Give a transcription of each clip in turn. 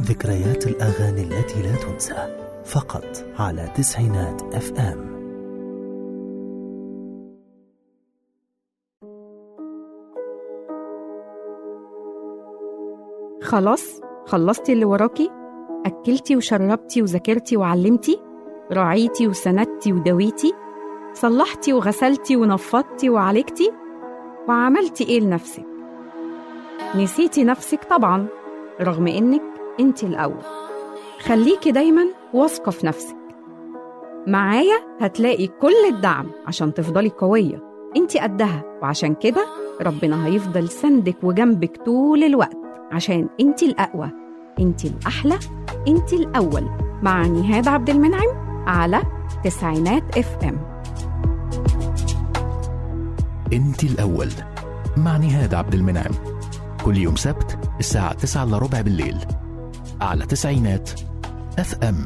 ذكريات الأغاني التي لا تنسى فقط على تسعينات اف ام خلاص خلصتي اللي وراكي أكلتي وشربتي وذاكرتي وعلمتي راعيتي وسندتي ودويتي صلحتي وغسلتي ونفضتي وعالجتي وعملتي ايه لنفسك نسيتي نفسك طبعا رغم انك انت الاول خليكي دايما واثقه في نفسك معايا هتلاقي كل الدعم عشان تفضلي قويه انت قدها وعشان كده ربنا هيفضل سندك وجنبك طول الوقت عشان انت الاقوى انت الاحلى انت الاول مع نهاد عبد المنعم على تسعينات اف ام انت الأول مع نهاد عبد المنعم كل يوم سبت الساعة 9 إلا ربع بالليل على تسعينات اف ام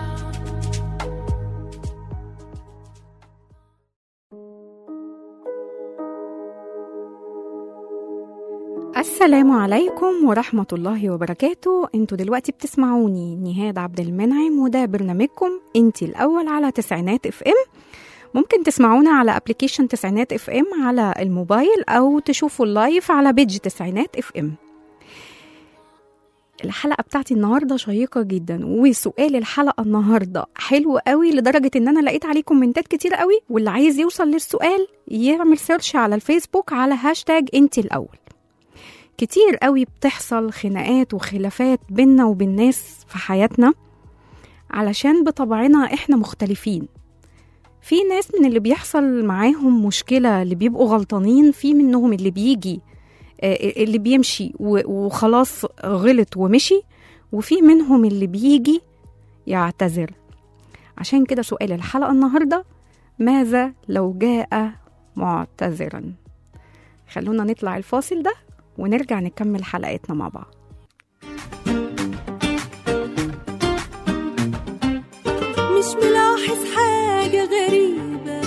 السلام عليكم ورحمة الله وبركاته انتوا دلوقتي بتسمعوني نهاد عبد المنعم وده برنامجكم انتي الأول على تسعينات اف ام ممكن تسمعونا على ابلكيشن تسعينات اف ام على الموبايل او تشوفوا اللايف على بيج تسعينات اف ام الحلقة بتاعتي النهاردة شيقة جدا وسؤال الحلقة النهاردة حلو قوي لدرجة ان انا لقيت عليه كومنتات كتير قوي واللي عايز يوصل للسؤال يعمل سيرش على الفيسبوك على هاشتاج انتي الاول كتير قوي بتحصل خناقات وخلافات بينا وبين ناس في حياتنا علشان بطبعنا احنا مختلفين في ناس من اللي بيحصل معاهم مشكلة اللي بيبقوا غلطانين في منهم اللي بيجي آه، اللي بيمشي و- وخلاص غلط ومشي وفي منهم اللي بيجي يعتذر عشان كده سؤال الحلقة النهاردة ماذا لو جاء معتذرا خلونا نطلع الفاصل ده ونرجع نكمل حلقتنا مع بعض مش ملاحظ حاجة غريبة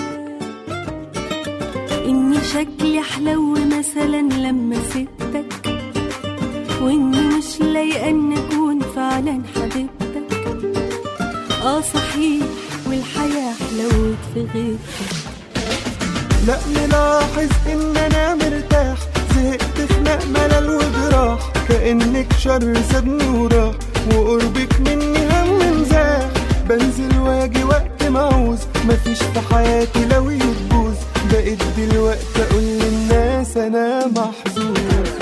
إني شكلي حلو مثلا لما سبتك وإني مش لايقة إن أكون فعلا حبيبتك آه صحيح والحياة حلوت في غيرتك لا ملاحظ ان انا مرتاح زهقت خناق ملل وجراح كانك شر سابني وراح وقربك مني هم مزاح بنزل واجي وقت ما عاوز مفيش في حياتي لو يبوظ بقيت دلوقتي اقول للناس انا محظوظ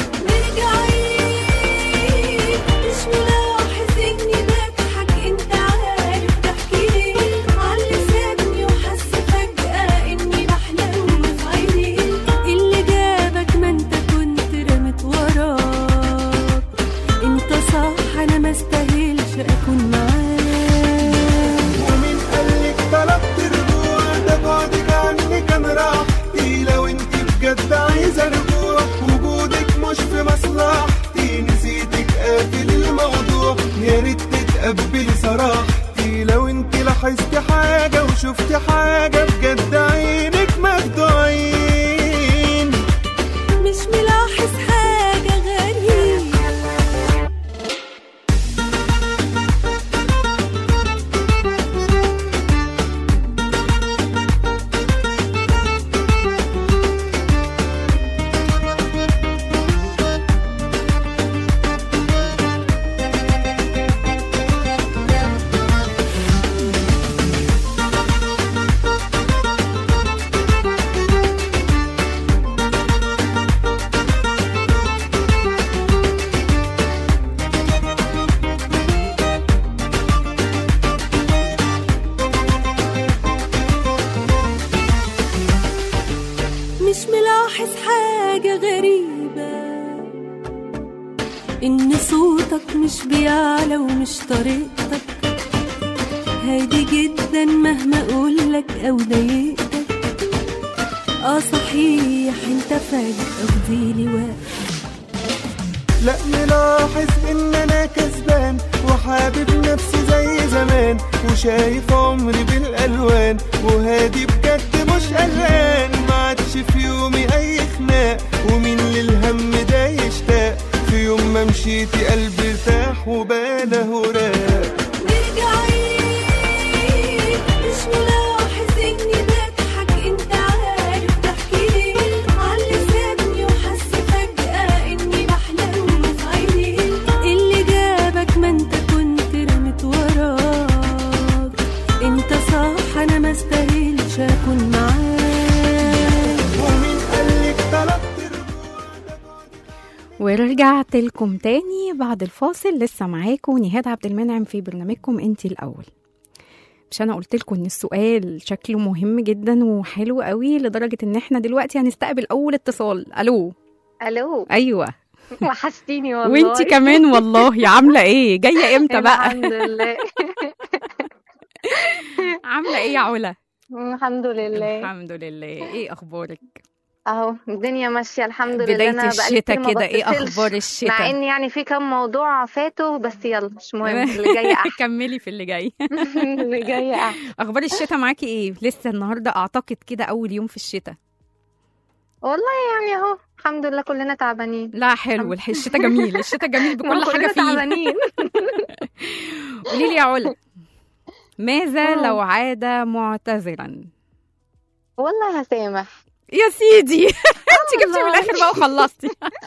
رجعي مش ملاحظ إني بضحك أنت عارف تحكي ليه عاللي سابني وحس فجأة إني بحلم في عيني اللي جابك ما أنت كنت رمت وراك أنت صح أنا ما استاهلش أكون معاك ومين قالك طلبت رجوع ده بعدك عني كان راحتي لو انت بجد عايزه رجوع وجودك مش في مصلحتي نسيتك قافل الموضوع يا ريت تتقبلي صراحتي لو انت لاحظتي حاجه وشفتي حاجه بجد عينك مخدوعين مش ملاحظ حاجة غريبة مش ملاحظ حاجة غريبة إن صوتك مش بيعلى ومش طريقتك هادي جدا مهما أقولك أو ضايقتك آه صحيح أنت فجأة فضيلي واقف لا ملاحظ ان انا كسبان وحابب نفسي زي زمان وشايف عمري بالالوان وهادي بجد مش قلقان ما عادش في يومي اي خناق ومين للهم ده يشتاق في يوم ما مشيتي قلبي ارتاح وبان له راق نرجعين مش ملاحظ اني بضحك انت عارف ضحكي على سابني وحس فجأة اني بحلم في عيني اللي جابك ما انت كنت رمت وراك انت صح انا ما استاهلش اكون معاك ومين قالك طلبت ورجعت لكم تاني بعد الفاصل لسه معاكم نهاد عبد المنعم في برنامجكم انتي الاول مش انا قلت لكم ان السؤال شكله مهم جدا وحلو قوي لدرجه ان احنا دلوقتي هنستقبل اول اتصال الو الو ايوه وحشتيني والله وانتي كمان والله عامله ايه جايه امتى بقى الحمد لله عامله ايه يا علا الحمد لله الحمد لله ايه اخبارك اهو الدنيا ماشيه الحمد لله بدايه انا بقالي الشتاء كتير ما كده ايه بتصلش. اخبار مع الشتاء ان يعني في كام موضوع فاتوا بس يلا مش مهم اللي جاي احسن كملي في اللي جاي اللي جاي احسن اخبار الشتاء معاكي ايه لسه النهارده اعتقد كده اول يوم في الشتاء والله يعني اهو الحمد لله كلنا تعبانين لا حلو الح- الشتاء جميل الشتاء جميل بكل كلنا حاجه فيه تعبانين قولي لي يا علا ماذا آه. لو عاد معتذرا والله هسامح يا سيدي انت جبتي من والله. الاخر بقى وخلصتي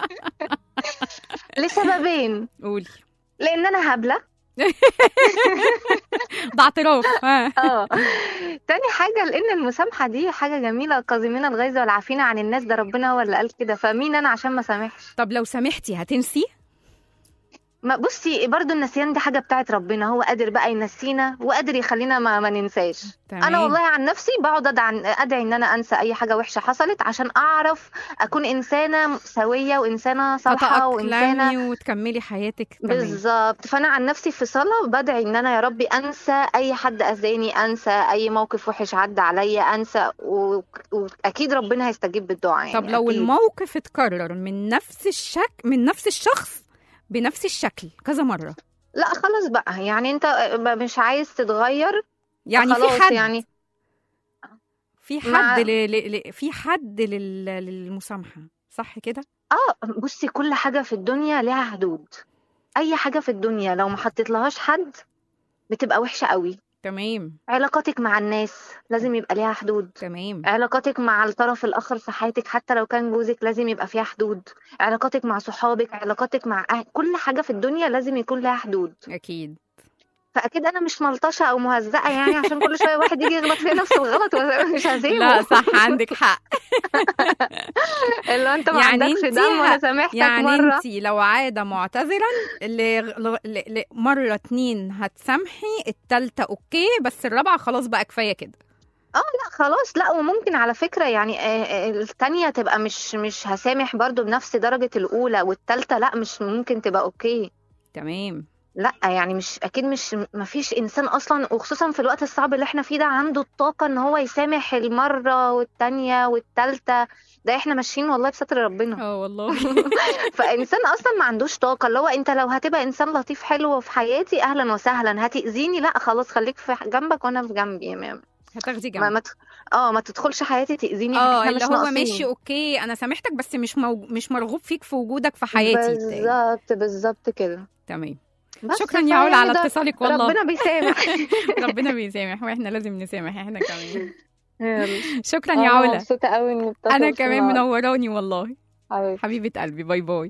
لسببين قولي لان انا هبله ده اعتراف ها اه تاني حاجة لأن المسامحة دي حاجة جميلة قازمين الغيظ والعافين عن الناس ده ربنا هو اللي قال كده فمين أنا عشان ما سامحش طب لو سامحتي هتنسي ما بصي برضو النسيان دي حاجة بتاعت ربنا هو قادر بقى ينسينا وقادر يخلينا ما, ما ننساش تمام. أنا والله عن نفسي بقعد أدعي, أدعي إن أنا أنسى أي حاجة وحشة حصلت عشان أعرف أكون إنسانة سوية وإنسانة صالحة وإنسانة فتأقلمي وتكملي حياتك تمام بالظبط فانا عن نفسي في صلاه بدعي ان انا يا ربي انسى اي حد اذاني انسى اي موقف وحش عدى عليا انسى و- واكيد ربنا هيستجيب بالدعاء يعني طب لو أكيد. الموقف اتكرر من نفس الشك من نفس الشخص بنفس الشكل كذا مره لا خلاص بقى يعني انت مش عايز تتغير يعني خلاص في حد يعني في مع- حد ل... ل... ل... في حد لل... للمسامحه صح كده اه بصي كل حاجه في الدنيا ليها حدود اي حاجه في الدنيا لو ما حطيتلهاش حد بتبقى وحشه قوي تمام علاقاتك مع الناس لازم يبقى ليها حدود تمام علاقاتك مع الطرف الآخر في حياتك حتى لو كان جوزك لازم يبقى فيها حدود علاقاتك مع صحابك علاقاتك مع أهل كل حاجة في الدنيا لازم يكون لها حدود اكيد فأكيد أنا مش ملطشة أو مهزقة يعني عشان كل شوية واحد يجي يغلط في نفس الغلط ومش هسيبه لا صح عندك حق اللي هو أنت ما يعني عندكش انتي دم وأنا ه- سامحتك يعني مرة انت لو عاد معتذرا ل... ل... ل... مره اتنين هتسامحي التالتة اوكي بس الرابعه خلاص بقى كفايه كده لا خلاص لا وممكن على فكرة يعني آه، آه، التانية تبقى مش مش هسامح برضو بنفس درجة الأولى والتالتة لا مش ممكن تبقى أوكي تمام لا يعني مش اكيد مش مفيش انسان اصلا وخصوصا في الوقت الصعب اللي احنا فيه ده عنده الطاقه ان هو يسامح المره والتانيه والتالته ده احنا ماشيين والله بستر ربنا اه والله فانسان اصلا ما عندوش طاقه اللي هو انت لو هتبقى انسان لطيف حلو في حياتي اهلا وسهلا هتاذيني لا خلاص خليك في جنبك وانا في جنبي ما هتاخدي ما, جنب ما تخ- اه ما تدخلش حياتي تاذيني اه احنا اللي مش هو ناقصين. ماشي اوكي انا سامحتك بس مش موج... مش مرغوب فيك في وجودك في حياتي بالظبط بالظبط كده تمام بس شكرا يا علا فيعني على ده اتصالك والله ربنا بيسامح ربنا بيسامح واحنا لازم نسامح احنا كمان يلا. شكرا يا أنا علا مبسوطه قوي اني انا اتصلت كمان النهاردة. منوراني والله حبيبتي. حبيبه قلبي باي باي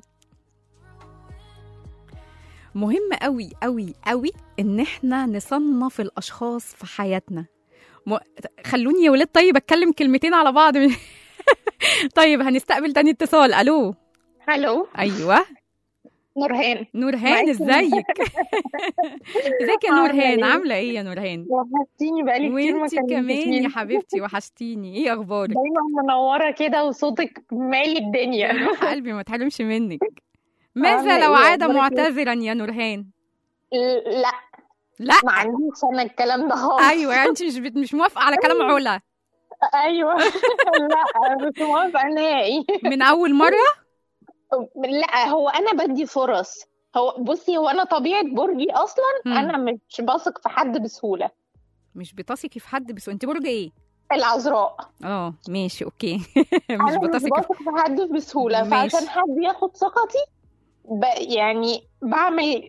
مهم قوي قوي قوي ان احنا نصنف الاشخاص في حياتنا م... خلوني يا ولاد طيب اتكلم كلمتين على بعض طيب هنستقبل تاني اتصال الو الو ايوه نورهان نورهان معاكي. ازيك ازيك يا عاملة نورهان إيه؟ عامله ايه يا نورهان وحشتيني بقالي كتير ما وانتي كمان يا كلمتكيش حبيبتي وحشتيني ايه اخبارك دايما منورة كده وصوتك مالي الدنيا روح قلبي ما تحرمش منك ماذا عاملة لو إيه؟ عاد أخبارك إيه؟ معتذرا يا نورهان لا لا ما عنديش انا الكلام ده خالص ايوه يعني انت مش بت- مش موافقه على كلام علا ايوه لا مش موافقة نهائي من اول مره لا هو انا بدي فرص هو بصي هو انا طبيعة برجي اصلا مم. انا مش بثق في حد بسهولة مش بتثقي في حد بس انت برج ايه العذراء اه ماشي اوكي مش انا مش بتثقي في- بثق في حد بسهولة ماشي. فعشان حد ياخد ثقتي ب... يعني بعمل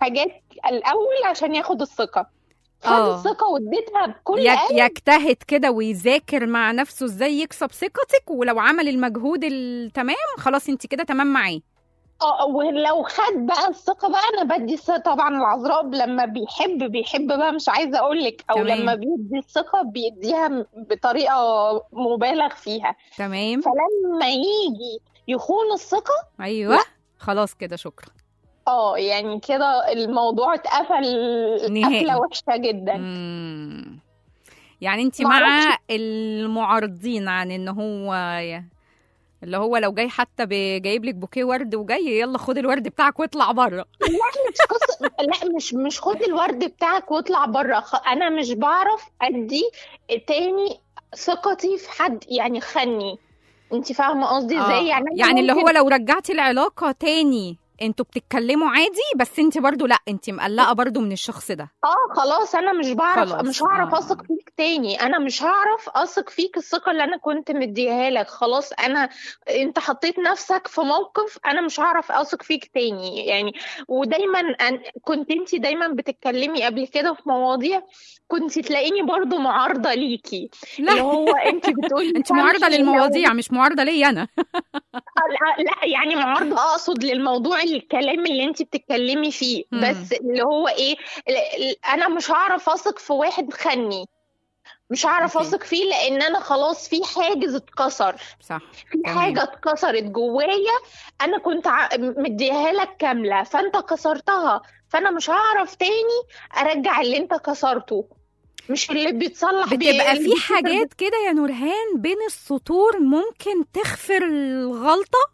حاجات الاول عشان ياخد الثقه خد آه. الثقه واديتها بكل يك قلب يجتهد كده ويذاكر مع نفسه ازاي يكسب ثقتك ولو عمل المجهود التمام خلاص انت كده تمام معاه اه ولو خد بقى الثقه بقى انا بدي الثقه طبعا العذراء لما بيحب بيحب بقى مش عايزه اقول لك او تمام. لما بيدي الثقه بيديها م- بطريقه مبالغ فيها تمام فلما يجي يخون الثقه ايوه خلاص كده شكرا اه يعني كده الموضوع اتقفل نهائي. قفله وحشه جدا مم. يعني انت مع معرفش. المعارضين عن ان هو ي- اللي هو لو جاي حتى ب- جايب لك بوكيه ورد وجاي يلا خد الورد بتاعك واطلع بره مش قصة لا مش مش خد الورد بتاعك واطلع بره خ- انا مش بعرف ادي تاني ثقتي في حد يعني خني انت فاهمه قصدي ازاي آه. يعني أنا يعني اللي هو ممكن- لو رجعتي العلاقه تاني انتوا بتتكلموا عادي بس انت برضو لا انت مقلقه برضو من الشخص ده اه خلاص انا مش بعرف خلاص، مش هعرف آه. اثق فيك تاني انا مش هعرف اثق فيك الثقه اللي انا كنت مديها لك خلاص انا انت حطيت نفسك في موقف انا مش هعرف اثق فيك تاني يعني ودايما أن... كنت انت دايما بتتكلمي قبل كده في مواضيع كنت تلاقيني برضو معارضه ليكي اللي لا هو انت بتقولي انت معارضه سامحي لو- للمواضيع مش معارضه ليا انا لا لا يعني معارضة اقصد للموضوع الكلام اللي انت بتتكلمي فيه مم. بس اللي هو ايه ال- ال- انا مش هعرف اثق في واحد خني مش هعرف أوكي. اثق فيه لان انا خلاص في حاجز اتكسر صح في تمام. حاجه اتكسرت جوايا انا كنت ع- مديها لك كامله فانت كسرتها فانا مش هعرف تاني ارجع اللي انت كسرته مش اللي بيتصلح بي- بتبقى اللي في بيتصلح حاجات كده يا نورهان بين السطور ممكن تغفر الغلطه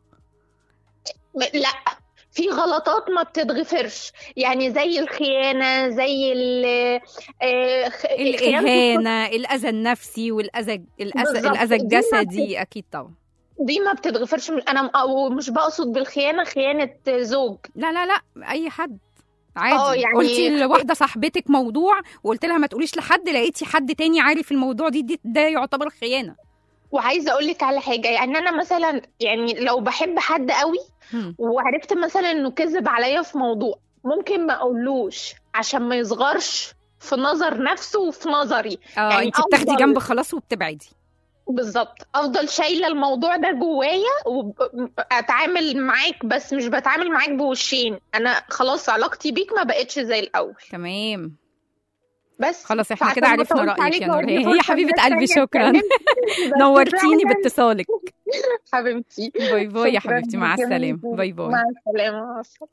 م- لا في غلطات ما بتتغفرش يعني زي الخيانة زي ال آه، خ- خيانة الاهانه الاذى النفسي والاذى الاذى بالظبط. الاذى دي ما الجسدي اكيد طبعا دي ما بتتغفرش انا م- أو مش بقصد بالخيانة خيانة زوج لا لا لا اي حد آه، عادي يعني- قلتي لواحده صاحبتك موضوع وقلت لها ما تقوليش لحد لقيتي حد تاني عارف الموضوع دي, دي ده يعتبر خيانه وعايزة اقول لك على حاجة يعني انا مثلا يعني لو بحب حد قوي هم. وعرفت مثلا انه كذب عليا في موضوع ممكن ما اقولوش عشان ما يصغرش في نظر نفسه وفي نظري اه يعني انت بتاخدي أفضل- جنب خلاص وبتبعدي بالظبط افضل شايله الموضوع ده جوايا واتعامل معاك بس مش بتعامل معاك بوشين انا خلاص علاقتي بيك ما بقتش زي الاول تمام بس خلاص احنا فعشان كده ما عرفنا أطولش رايك عليك يا وأدي نورهان هي فرصة حبيبه لناس قلبي تانية شكرا تكلمني، بس نورتيني فعلاً باتصالك حبيبتي باي باي يا شكراً حبيبتي مع جداً. السلامه باي باي مع السلامه مع السلامه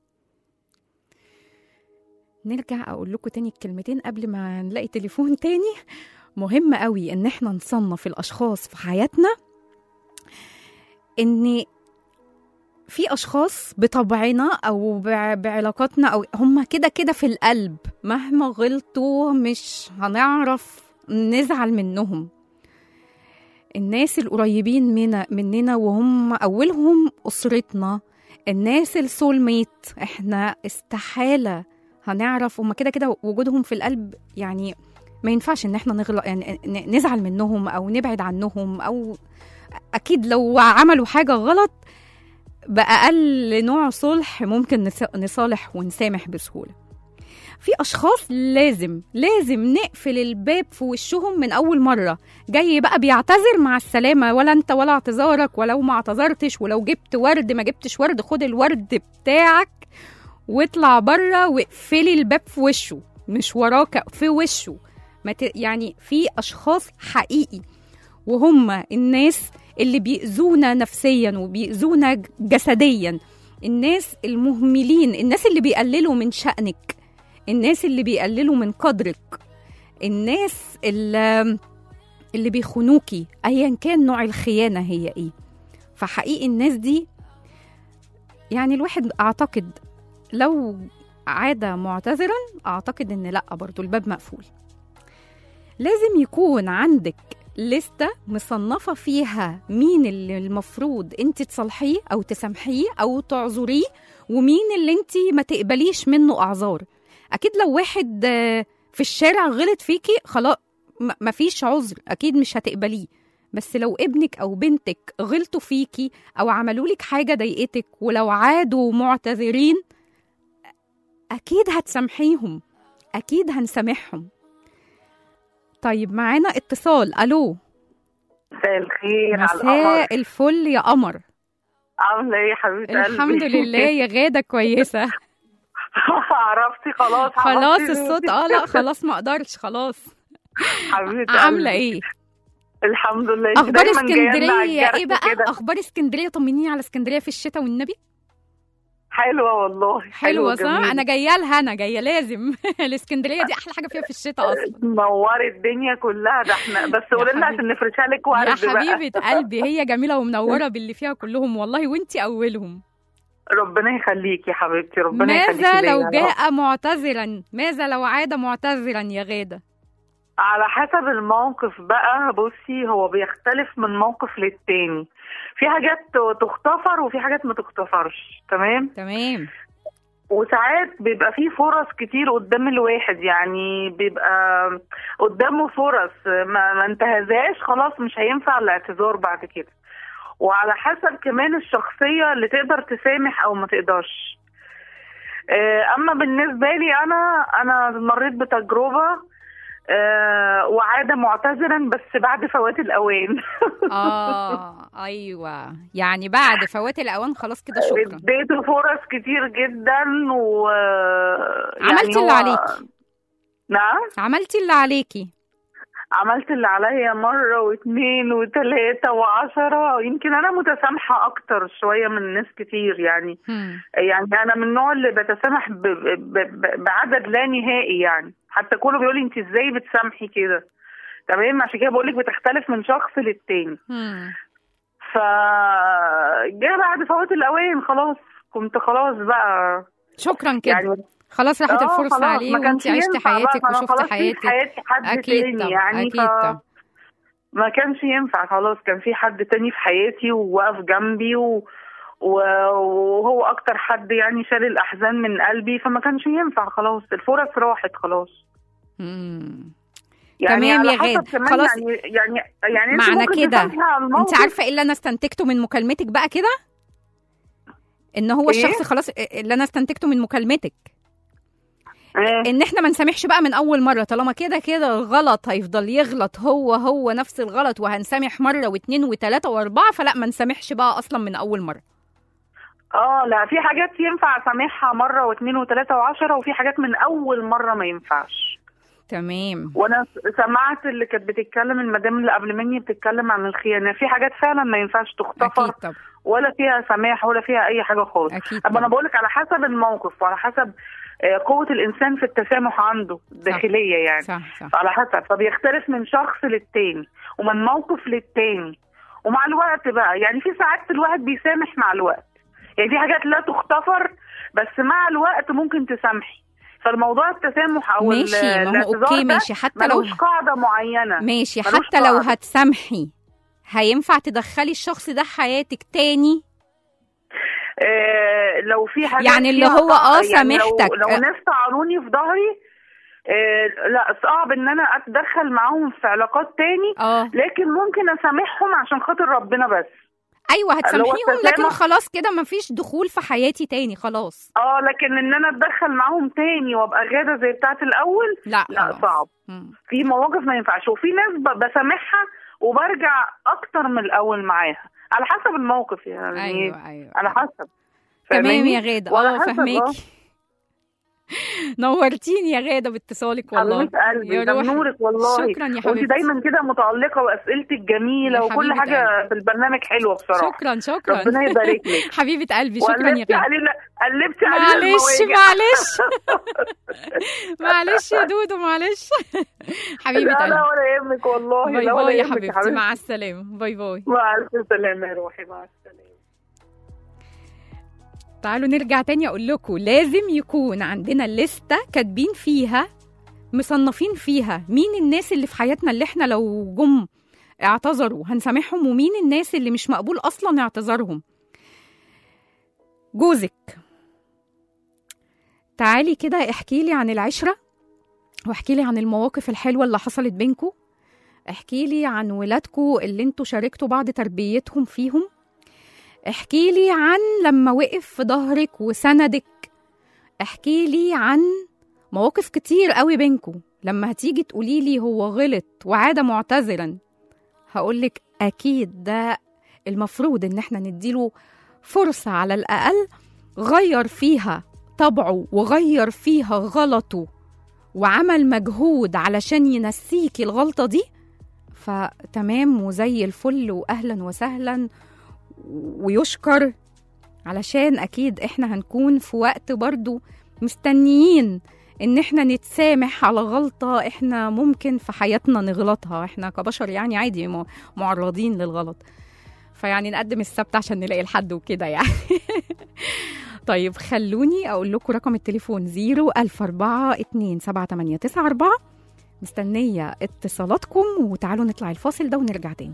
نرجع اقول لكم تاني الكلمتين قبل ما نلاقي تليفون تاني مهم قوي ان احنا نصنف الاشخاص في حياتنا ان في اشخاص بطبعنا او بع- بعلاقاتنا او هم كده كده في القلب مهما غلطوا مش هنعرف نزعل منهم الناس القريبين منا مننا وهم اولهم اسرتنا الناس السول ميت احنا استحاله هنعرف هما كده كده وجودهم في القلب يعني ما ينفعش ان احنا نغلط يعني ن- نزعل منهم او نبعد عنهم او اكيد لو عملوا حاجه غلط باقل نوع صلح ممكن نص- نصالح ونسامح بسهوله في اشخاص لازم لازم نقفل الباب في وشهم من اول مره جاي بقى بيعتذر مع السلامه ولا انت ولا اعتذارك ولو ما اعتذرتش ولو جبت ورد ما جبتش ورد خد الورد بتاعك واطلع بره واقفلي الباب في وشه مش وراك في وشه ما ت... يعني في اشخاص حقيقي وهم الناس اللي بيأذونا نفسيا وبيأذونا ج- جسديا الناس المهملين الناس اللي بيقللوا من شأنك الناس اللي بيقللوا من قدرك الناس اللي, اللي بيخونوكي ايا كان نوع الخيانة هي ايه فحقيقي الناس دي يعني الواحد اعتقد لو عاد معتذرا اعتقد ان لا برضو الباب مقفول لازم يكون عندك لستة مصنفة فيها مين اللي المفروض انت تصلحيه او تسامحيه او تعذريه ومين اللي انت ما تقبليش منه اعذار اكيد لو واحد آه، في الشارع غلط فيكي خلاص م- مفيش عذر اكيد مش هتقبليه بس لو ابنك او بنتك غلطوا فيكي او عملوا لك حاجه ضايقتك ولو عادوا معتذرين اكيد هتسامحيهم اكيد هنسامحهم طيب معانا اتصال الو مساء الخير على القمر مساء الفل يا قمر عامله ايه يا حبيبه قلبي الحمد لله يا غاده كويسه عرفتي خلاص خلاص عرفتي الصوت اه لا خلاص ما اقدرش خلاص حبيبه عامله قلبي. ايه الحمد لله انت اخبار دايما جاية لنا على اسكندريه الجرح ايه بقى كده. اخبار اسكندريه طمنيني على اسكندريه في الشتاء والنبي حلوه والله حلوه صح جميلة. انا جايه لها انا جايه لازم الاسكندريه دي احلى حاجه فيها في الشتاء اصلا نوري الدنيا كلها ده احنا بس يا قولي لنا حبيبي. عشان نفرشها لك ورد يا بقى حبيبه قلبي هي جميله ومنوره باللي فيها كلهم والله وانتي اولهم ربنا يخليكي يا حبيبتي ربنا يخليكي ماذا ليا لو يا رب. جاء معتذرا ماذا لو عاد معتذرا يا غاده على حسب الموقف بقى بصي هو بيختلف من موقف للتاني في حاجات تغتفر وفي حاجات ما تغتفرش تمام تمام وساعات بيبقى فيه فرص كتير قدام الواحد يعني بيبقى قدامه فرص ما, ما انتهزهاش خلاص مش هينفع الاعتذار بعد كده وعلى حسب كمان الشخصية اللي تقدر تسامح أو ما تقدرش آه، أما بالنسبة لي أنا أنا مريت بتجربة آه، وعادة معتذرا بس بعد فوات الأوان اه ايوه يعني بعد فوات الاوان خلاص كده شكرا اديته فرص كتير جدا و عملتي اللي هو- عليكي. نعم عملتي اللي عليكي عملت اللي عليا مرة واثنين وثلاثة وعشرة يمكن أنا متسامحة أكتر شوية من ناس كتير يعني هم. يعني أنا من النوع اللي بتسامح ب... ب... ب... بعدد لا نهائي يعني حتى كله بيقول لي أنت إزاي بتسامحي كده تمام عشان كده بقول لك بتختلف من شخص للتاني هم. ف جه بعد فوات الأوان خلاص كنت خلاص بقى شكرا كده يعني خلاص راحت آه، الفرصه خلاص، عليه ما كانش وانت عشتي ينفع بقى، حياتك فأنا وشفتي خلاص في حياتك حياتي حد اكيد تاني طبعا يعني اكيد ف... طبعا ما كانش ينفع خلاص كان في حد تاني في حياتي ووقف جنبي و... و- وهو اكتر حد يعني شال الاحزان من قلبي فما كانش ينفع خلاص الفرص راحت خلاص مم. يعني تمام على يا حسب غادة. كمان خلاص. يعني يعني يعني انت معنى ممكن كده تسامحي على الموقف انت عارفه ايه اللي انا استنتجته من مكالمتك بقى كده ان هو إيه؟ الشخص خلاص اللي انا استنتجته من مكالمتك آه. ان احنا ما نسامحش بقى من اول مره طالما كده كده الغلط هيفضل يغلط هو هو نفس الغلط وهنسامح مره واثنين وثلاثه واربعه فلا ما نسامحش بقى اصلا من اول مره اه لا في حاجات ينفع اسامحها مره واثنين وثلاثه وعشرة وفي حاجات من اول مره ما ينفعش تمام وانا سمعت اللي كانت بتتكلم المدام اللي قبل مني بتتكلم عن الخيانه في حاجات فعلا ما ينفعش تغتفر اكيد طبعا ولا فيها سماح ولا فيها اي حاجه خالص اكيد طب انا طبعا بقولك على حسب الموقف وعلى حسب آه، قوه الانسان في التسامح عنده الداخليه يعني صح صح على حسب فبيختلف من شخص للتاني ومن موقف للتاني ومع الوقت بقى يعني في ساعات الواحد بيسامح مع الوقت يعني في حاجات لا تغتفر بس مع الوقت ممكن تسامحي فالموضوع التسامح او ال- ماشي ما هو الاعتذار اوكي ده ماشي حتى لو ملوش قاعده معينه ماشي ملوش حتى لو قاعدة. هتسامحي هينفع تدخلي الشخص ده حياتك تاني آه لو في حاجه يعني اللي فيها هو طع- آه يعني سامحتك. لو, لو ناس طعنوني في ظهري آه لا صعب ان انا اتدخل معاهم في علاقات تاني اه لكن ممكن اسامحهم عشان خاطر ربنا بس ايوه هتسامحيهم لكن التسامح. خلاص كده مفيش دخول في حياتي تاني خلاص اه لكن ان انا اتدخل معاهم تاني وابقى غاده زي بتاعه الاول لا لا خلاص. صعب مم. في مواقف ما ينفعش وفي ناس ب- بسامحها وبرجع اكتر من الاول معاها على حسب الموقف يعني ايوه ايوه على حسب تمام فاهماني؟ يا غاده وعلى اه حسب، فهماكي نورتيني يا غاده باتصالك والله حبيبة قلبي يا ده روحي. نورك والله شكرا يا وانت حبيبتي دايما كده متألقة واسئلتك جميلة يا وكل حبيبة حاجة قلبي. في البرنامج حلوة بصراحة شكرا شكرا ربنا يبارك لك حبيبه قلبي شكرا يا وقلبتي غاده علينا قلبتي علينا معلش المواجع. معلش معلش يا دودو معلش حبيبه لا لا قلبي ولا يهمك والله باي لا ولا باي يا يهمك حبيبتي مع السلامه باي باي مع الف سلامة يا روحي مع السلامة تعالوا نرجع تاني اقول لكم لازم يكون عندنا لستة كاتبين فيها مصنفين فيها مين الناس اللي في حياتنا اللي احنا لو جم اعتذروا هنسامحهم ومين الناس اللي مش مقبول اصلا اعتذارهم جوزك تعالي كده احكي لي عن العشرة واحكي لي عن المواقف الحلوة اللي حصلت بينكم احكي لي عن ولادكم اللي انتوا شاركتوا بعض تربيتهم فيهم احكي لي عن لما وقف في ظهرك وسندك احكي لي عن مواقف كتير قوي بينكم لما هتيجي تقولي لي هو غلط وعاد معتذرا هقولك اكيد ده المفروض ان احنا نديله فرصة على الاقل غير فيها طبعه وغير فيها غلطه وعمل مجهود علشان ينسيكي الغلطة دي فتمام وزي الفل واهلا وسهلا ويشكر علشان اكيد احنا هنكون في وقت برضو مستنيين ان احنا نتسامح على غلطة احنا ممكن في حياتنا نغلطها احنا كبشر يعني عادي م- معرضين للغلط فيعني نقدم السبت عشان نلاقي الحد وكده يعني طيب خلوني اقول لكم رقم التليفون 0 1004 2 7 8 9 4 مستنية اتصالاتكم وتعالوا نطلع الفاصل ده ونرجع تاني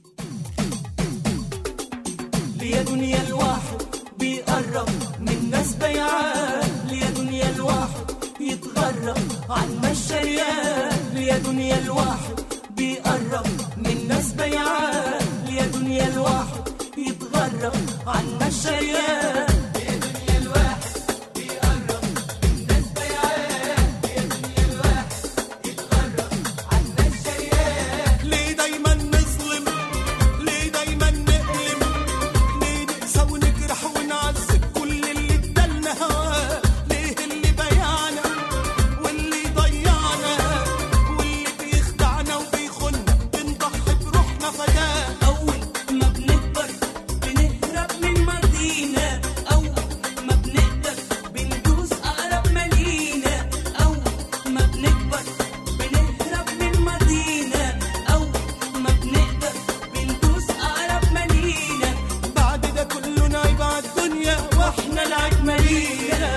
ليا دنيا الواحد بيقرب من ناس بيعان ليا دنيا الواحد يتغرب عن مشاريان ليا دنيا الواحد بيقرب من ناس بيعان ليا دنيا الواحد يتغرب عن مشاريان ليا دنيا الواحد بيقرب من ناس بيعان ليا دنيا الواحد يتغرب عن مشاريان ليه دايما نظلم ليه دايما نألم ليه نقسى ونجرح ونعذب كل اللي ادالنا هواه ليه اللي بيعنا واللي ضيعنا واللي بيخدعنا وبيخنا بنضحي بروحنا فداه اول ما بنكبر بنهرب من مدينة اول ما بنقدر بندوس اقرب مدينة اول ما بنكبر بنهرب من مدينة اول ما بنقدر بندوس اقرب مدينة بعد ده كله نعيب على الدنيا واحنا العيب مدينة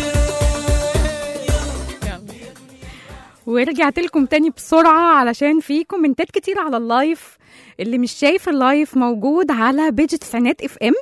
ورجعت لكم تاني بسرعة علشان في كومنتات كتير على اللايف اللي مش شايف اللايف موجود على بيج تسعينات اف ام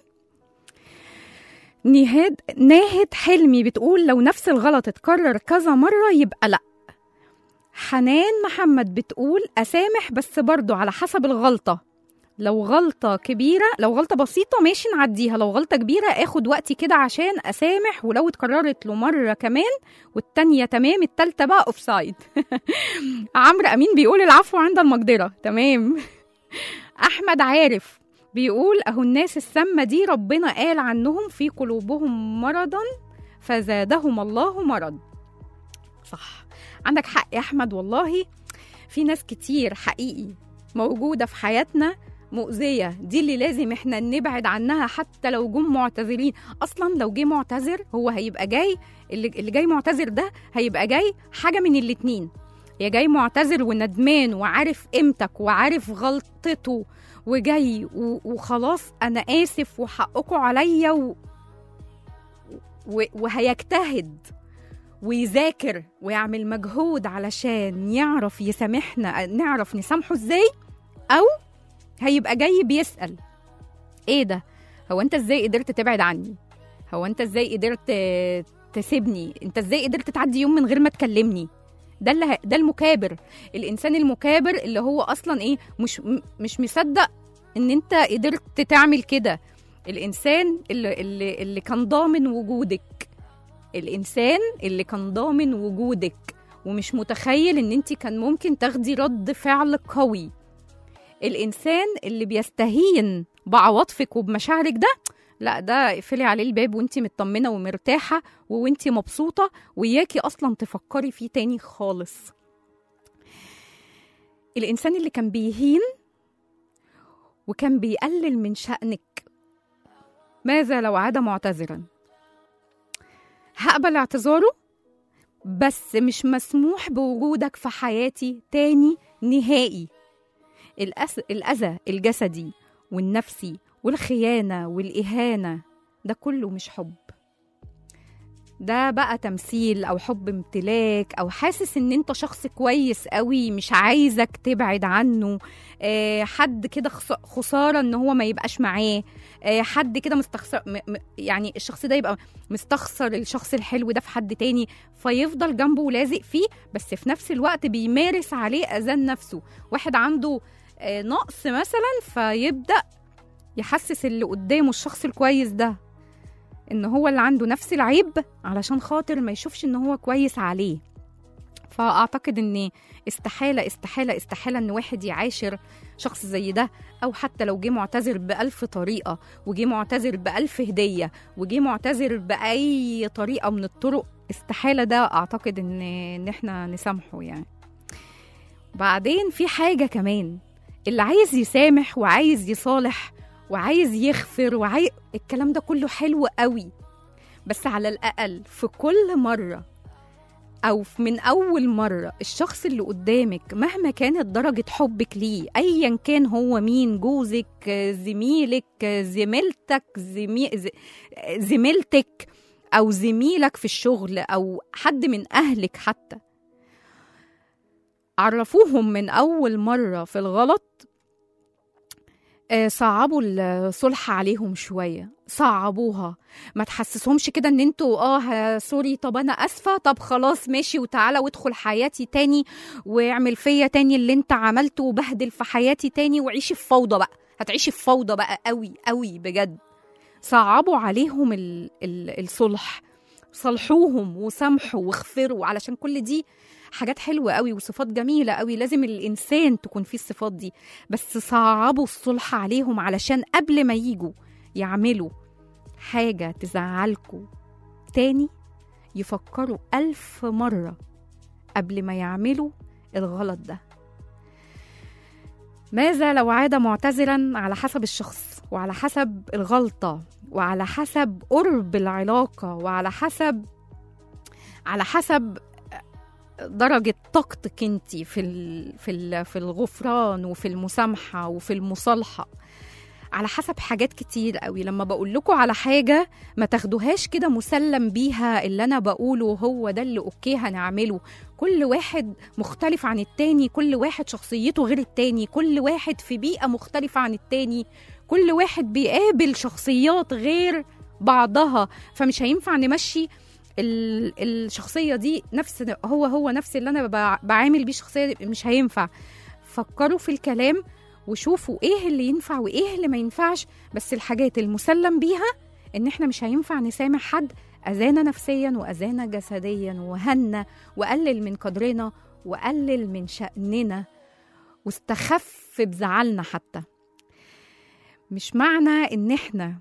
نهاد ناهد حلمي بتقول لو نفس الغلط اتكرر كذا مرة يبقى لأ حنان محمد بتقول أسامح بس برضو على حسب الغلطة لو غلطة كبيرة لو غلطة بسيطة ماشي نعديها لو غلطة كبيرة اخد وقتي كده عشان أسامح ولو اتكررت له مرة كمان والتانية تمام التالتة بقى اوف سايد عمرو أمين بيقول العفو عند المقدرة تمام أحمد عارف بيقول أهو الناس السامة دي ربنا قال عنهم في قلوبهم مرضا فزادهم الله مرض صح عندك حق يا أحمد والله في ناس كتير حقيقي موجودة في حياتنا مؤذية دي اللي لازم احنا نبعد عنها حتى لو جم معتذرين اصلا لو جه معتذر هو هيبقى جاي اللي, اللي جاي معتذر ده هيبقى جاي حاجة من الاتنين يا جاي معتذر وندمان وعارف قيمتك وعارف غلطته وجاي و- وخلاص انا اسف وحقكم عليا و... و... وهيجتهد ويذاكر ويعمل مجهود علشان يعرف يسامحنا نعرف نسامحه ازاي او هيبقى جاي بيسأل ايه ده هو انت ازاي قدرت تبعد عني هو انت ازاي قدرت تسيبني انت ازاي قدرت تعدي يوم من غير ما تكلمني ده اللي ه- ده المكابر الانسان المكابر اللي هو اصلا ايه مش م- مش مصدق ان انت قدرت تعمل كده الانسان اللي اللي, اللي كان ضامن وجودك الانسان اللي كان ضامن وجودك ومش متخيل ان انت كان ممكن تاخدي رد فعل قوي الانسان اللي بيستهين بعواطفك وبمشاعرك ده لا ده اقفلي عليه الباب وانت مطمنه ومرتاحه وانت مبسوطه وياكي اصلا تفكري فيه تاني خالص الانسان اللي كان بيهين وكان بيقلل من شأنك ماذا لو عاد معتذرا هقبل اعتذاره بس مش مسموح بوجودك في حياتي تاني نهائي الأس... الأذى الجسدي والنفسي والخيانة والإهانة ده كله مش حب ده بقى تمثيل أو حب امتلاك أو حاسس إن أنت شخص كويس قوي مش عايزك تبعد عنه آه حد كده خس- خسارة إن هو ما يبقاش معاه آه حد كده مستخسر م... م... يعني الشخص ده يبقى مستخسر الشخص الحلو ده في حد تاني فيفضل جنبه ولازق فيه بس في نفس الوقت بيمارس عليه أذان نفسه واحد عنده آه، نقص مثلا فيبدأ يحسس اللي قدامه الشخص الكويس ده ان هو اللي عنده نفس العيب علشان خاطر ما يشوفش ان هو كويس عليه فاعتقد ان استحاله استحاله استحاله ان واحد يعاشر شخص زي ده او حتى لو جه معتذر بألف طريقه وجه معتذر بألف هديه وجه معتذر باي طريقه من الطرق استحاله ده اعتقد ان ان احنا نسامحه يعني بعدين في حاجه كمان اللي عايز يسامح وعايز يصالح وعايز يغفر وعايز الكلام ده كله حلو قوي بس على الأقل في كل مرة أو في- من أول مرة الشخص اللي قدامك مهما كانت درجة حبك ليه أيا كان هو مين جوزك زميلك زميلتك زمي... ز- زميلتك أو زميلك في الشغل أو حد من أهلك حتى عرفوهم من أول مرة في الغلط آه، صعبوا الصلح عليهم شوية صعبوها ما تحسسهمش كده ان انتوا اه ها- سوري طب انا اسفة طب خلاص ماشي وتعالى وادخل حياتي تاني واعمل فيا تاني اللي انت عملته وبهدل في حياتي تاني وعيشي في فوضى بقى هتعيشي في فوضى بقى قوي قوي بجد صعبوا عليهم ال ال الصلح صلحوهم وسامحوا واغفروا علشان كل دي حاجات حلوة قوي وصفات جميلة قوي لازم الإنسان تكون فيه الصفات دي بس صعبوا الصلح عليهم علشان قبل ما يجوا يعملوا حاجة تزعلكوا تاني يفكروا ألف مرة قبل ما يعملوا الغلط ده ماذا لو عاد معتذرا على حسب الشخص وعلى حسب الغلطة وعلى حسب قرب العلاقة وعلى حسب على حسب درجة طاقتك انت في ال... في ال... في الغفران وفي المسامحة وفي المصالحة على حسب حاجات كتير قوي لما بقول لكم على حاجة ما تاخدوهاش كده مسلم بيها اللي أنا بقوله هو ده اللي أوكي هنعمله كل واحد مختلف عن التاني كل واحد شخصيته غير التاني كل واحد في بيئة مختلفة عن التاني كل واحد بيقابل شخصيات غير بعضها فمش هينفع نمشي ال- الشخصية دي نفس هو هو نفس اللي أنا بع- بعامل بيه الشخصية دي مش هينفع فكروا في الكلام وشوفوا ايه اللي ينفع وايه اللي ما ينفعش بس الحاجات المسلم بيها ان احنا مش هينفع نسامح حد اذانا نفسيا واذانا جسديا وهنا وقلل من قدرنا وقلل من شأننا واستخف بزعلنا حتى مش معنى ان احنا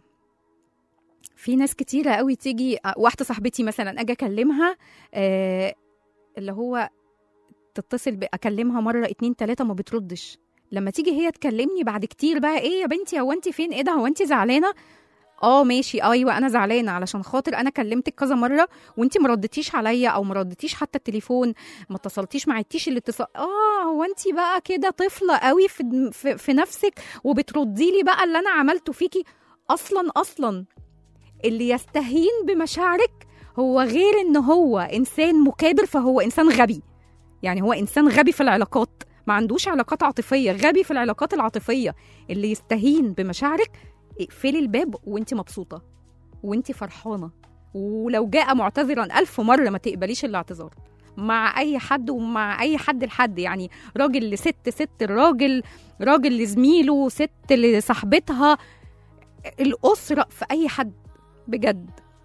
في ناس كتيرة قوي تيجي واحدة صاحبتي مثلا اجي اكلمها آه اللي هو تتصل ب- اكلمها مرة اتنين تلاتة ما بتردش لما تيجي هي تكلمني بعد كتير بقى ايه يا بنتي هو انت فين ايه ده هو انت زعلانه اه ماشي ايوه انا زعلانه علشان خاطر انا كلمتك كذا مره وانت ما ردتيش عليا او ما ردتيش حتى التليفون ما اتصلتيش ما عدتيش الاتصال اه هو انت بقى كده طفله قوي في, في, في نفسك وبتردي لي بقى اللي انا عملته فيكي اصلا اصلا اللي يستهين بمشاعرك هو غير ان هو انسان مكابر فهو انسان غبي يعني هو انسان غبي في العلاقات ما عندوش علاقات عاطفيه غبي في العلاقات العاطفيه اللي يستهين بمشاعرك اقفلي الباب وانت مبسوطه وانت فرحانه ولو جاء معتذرا ألف مرة ما تقبليش الاعتذار مع أي حد ومع أي حد لحد يعني راجل لست ست الراجل راجل لزميله ست لصاحبتها الأسرة في أي حد بجد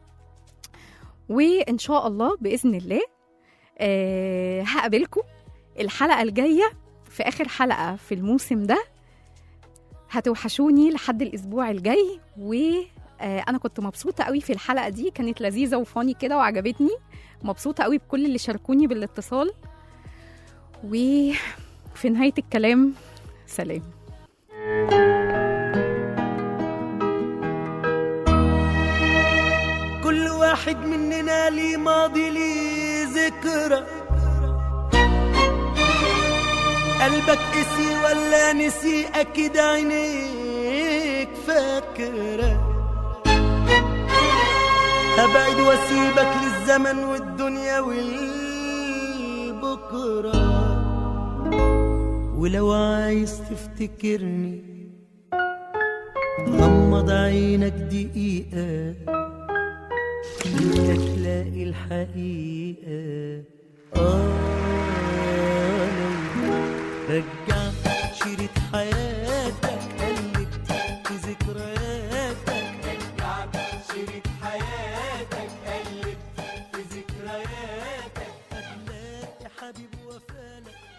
وإن شاء الله بإذن الله أه هقابلكم الحلقة الجاية في آخر حلقة في الموسم ده هتوحشوني لحد الأسبوع الجاي و آه، انا كنت مبسوطه قوي في الحلقه دي كانت لذيذه وفاني كده وعجبتني مبسوطه قوي بكل اللي شاركوني بالاتصال وفي نهايه الكلام سلام كل واحد مننا ليه ماضي ليه ذكرى قلبك قسي ولا نسي اكيد عينيك فاكره هبعد واسيبك للزمن والدنيا والبكره ولو عايز تفتكرني غمض عينك دقيقه بدك تلاقي الحقيقة آه لو رجعت شريط حياتك قلبت في ذكرياتك رجعت شريط حياتك وفالك